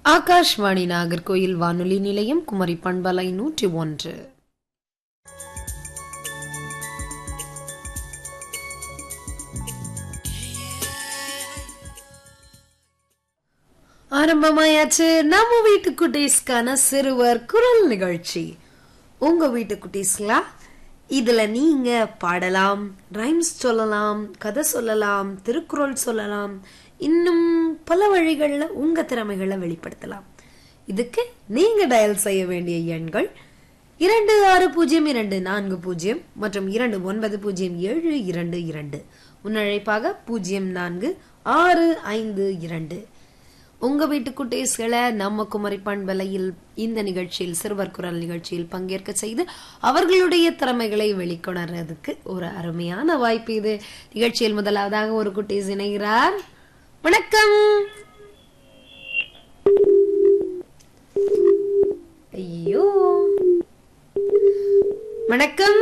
ஆகாஷ்வாணி நாகர்கோயில் வானொலி நிலையம் குமரி பண்பலை நூற்றி ஒன்று ஆரம்பமாயாச்சு நம்ம வீட்டு குட்டீஸ்க்கான சிறுவர் குரல் நிகழ்ச்சி உங்க வீட்டு குட்டீஸ்களா இதுல நீங்க பாடலாம் ரைம்ஸ் சொல்லலாம் கதை சொல்லலாம் திருக்குறள் சொல்லலாம் இன்னும் பல வழிகளில் உங்க திறமைகளை வெளிப்படுத்தலாம் இதுக்கு நீங்க டயல் செய்ய வேண்டிய எண்கள் இரண்டு ஆறு பூஜ்ஜியம் இரண்டு நான்கு பூஜ்ஜியம் மற்றும் இரண்டு ஒன்பது பூஜ்ஜியம் ஏழு இரண்டு இரண்டு முன்னழைப்பாக பூஜ்ஜியம் நான்கு ஆறு ஐந்து இரண்டு உங்க வீட்டு குட்டீஸ்களை நம்ம குமரி பண்பலையில் இந்த நிகழ்ச்சியில் சிறுவர் குரல் நிகழ்ச்சியில் பங்கேற்க செய்து அவர்களுடைய திறமைகளை வெளிக்கொணர்றதுக்கு ஒரு அருமையான வாய்ப்பு இது நிகழ்ச்சியில் முதலாவதாக ஒரு குட்டீஸ் இணைகிறார் வணக்கம் ஐயோ வணக்கம்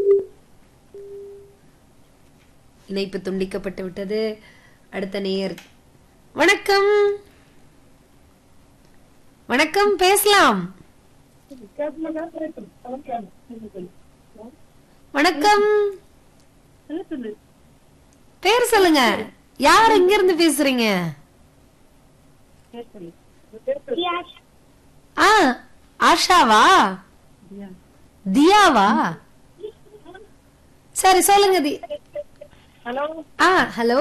இணைப்பு துண்டிக்கப்பட்டு விட்டது அடுத்த நேயர் வணக்கம் வணக்கம் பேசலாம் வணக்கம் பேர் சொல்லுங்க யார் எங்க இருந்து பேசுறீங்க ஆ ஆஷாவா தியாவா சரி சொல்லுங்க தி ஹலோ ஆ ஹலோ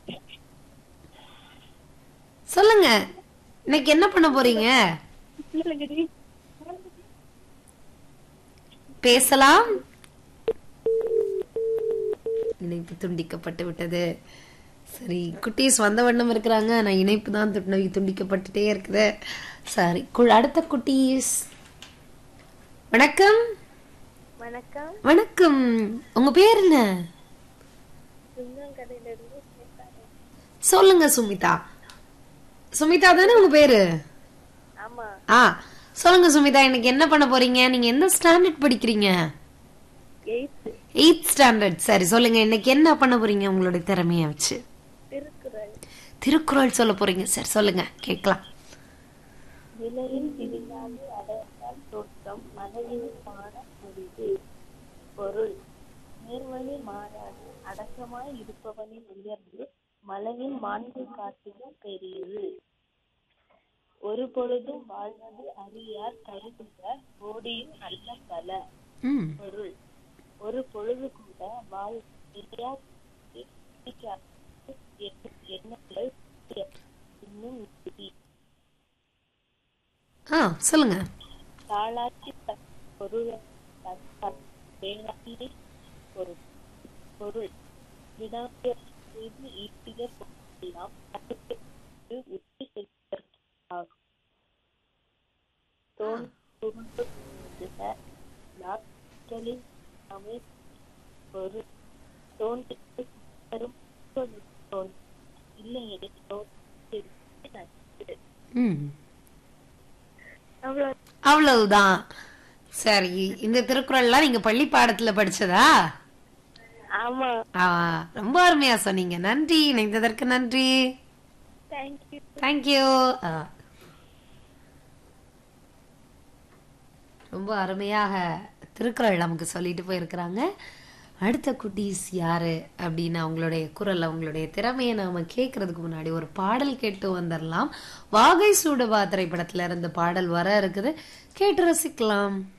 சொல்லுங்க இன்னைக்கு என்ன பண்ண போறீங்க நீலகிரி பேசலாம் இணைப்பு துண்டிக்கப்பட்டு விட்டது சரி குட்டீஸ் வந்த வண்ணம் இருக்கிறாங்க நான் இணைப்பு தான் துண்டி- துண்டிக்கப்பட்டுட்டே இருக்குது சரி கு- அடுத்த குட்டீஸ் வணக்கம் வணக்கம் வணக்கம் உங்க பேர் என்ன சிங்கங்கரையில இருந்து சொல்லுங்க சுமிதா சுமிதா தானே உங்க பேரு ஆமா ஆ சொல்லுங்க சுமிதா இன்னைக்கு என்ன பண்ண போறீங்க நீங்க எந்த ஸ்டாண்டர்ட் படிக்கிறீங்க எயித்து எயித் ஸ்டாண்டர்ட் சரி சொல்லுங்க இன்னைக்கு என்ன பண்ண போறீங்க உங்களுடைய திறமைய வச்சு திருக்குறள் திருக்குறள் சொல்ல போறீங்க சரி சொல்லுங்க கேட்கலாம் நிலையில் திரியாது அடையால் தோற்றம் மலையில் மாற முடிவு பொருள் நேர்வழி மாறாது அடக்கமாய் இருப்பவனின் உயர்வு மலையின் மாண்பு காட்டிலும் பெரியது ஒரு பொழுதும் வாழ்வது அறியார் கருதுக ஓடியும் நல்ல பல ம் பொருள் ஒரு பொழுது கூட வாழ் தெரியாத எண்ணங்கள் இன்னும் மிகுதி. ஆ சொல்லுங்க தாளாற்றி தன் பொருள் தன் தன் வேளாண்மை பொருள் பொருள் வினாவியர் செய்து ஈட்டிய பொருளெல்லாம் அடுத்து உத்தி செல்வதற்காகும் தோன் துருண்டு போதுக நாட்களில் அமை பொருள் தோன்றிட்டு தரும் தோன் இல்லையெனில் தோன்றி நன்று. ம் அவ்வளவு அவ்வளவுதான் சரி இந்த திருக்குறள்லாம் நீங்க பள்ளி பாடத்துல படிச்சதா ஆமா ஆ, ரொம்ப அருமையா சொன்னீங்க நன்றி இணைந்ததற்கு நன்றி தேங்க்யூ தேங்க்யூ ரொம்ப அருமையாக திருக்குறள் நமக்கு சொல்லிட்டு போயிருக்கிறாங்க அடுத்த குட்டீஸ் யாரு அப்படின்னு அவங்களுடைய குரல் அவங்களுடைய திறமையை நாம கேட்கறதுக்கு முன்னாடி ஒரு பாடல் கேட்டு வந்துடலாம் வாகை சூடுபா திரைப்படத்துல இருந்து பாடல் வர இருக்குது கேட்டு ரசிக்கலாம்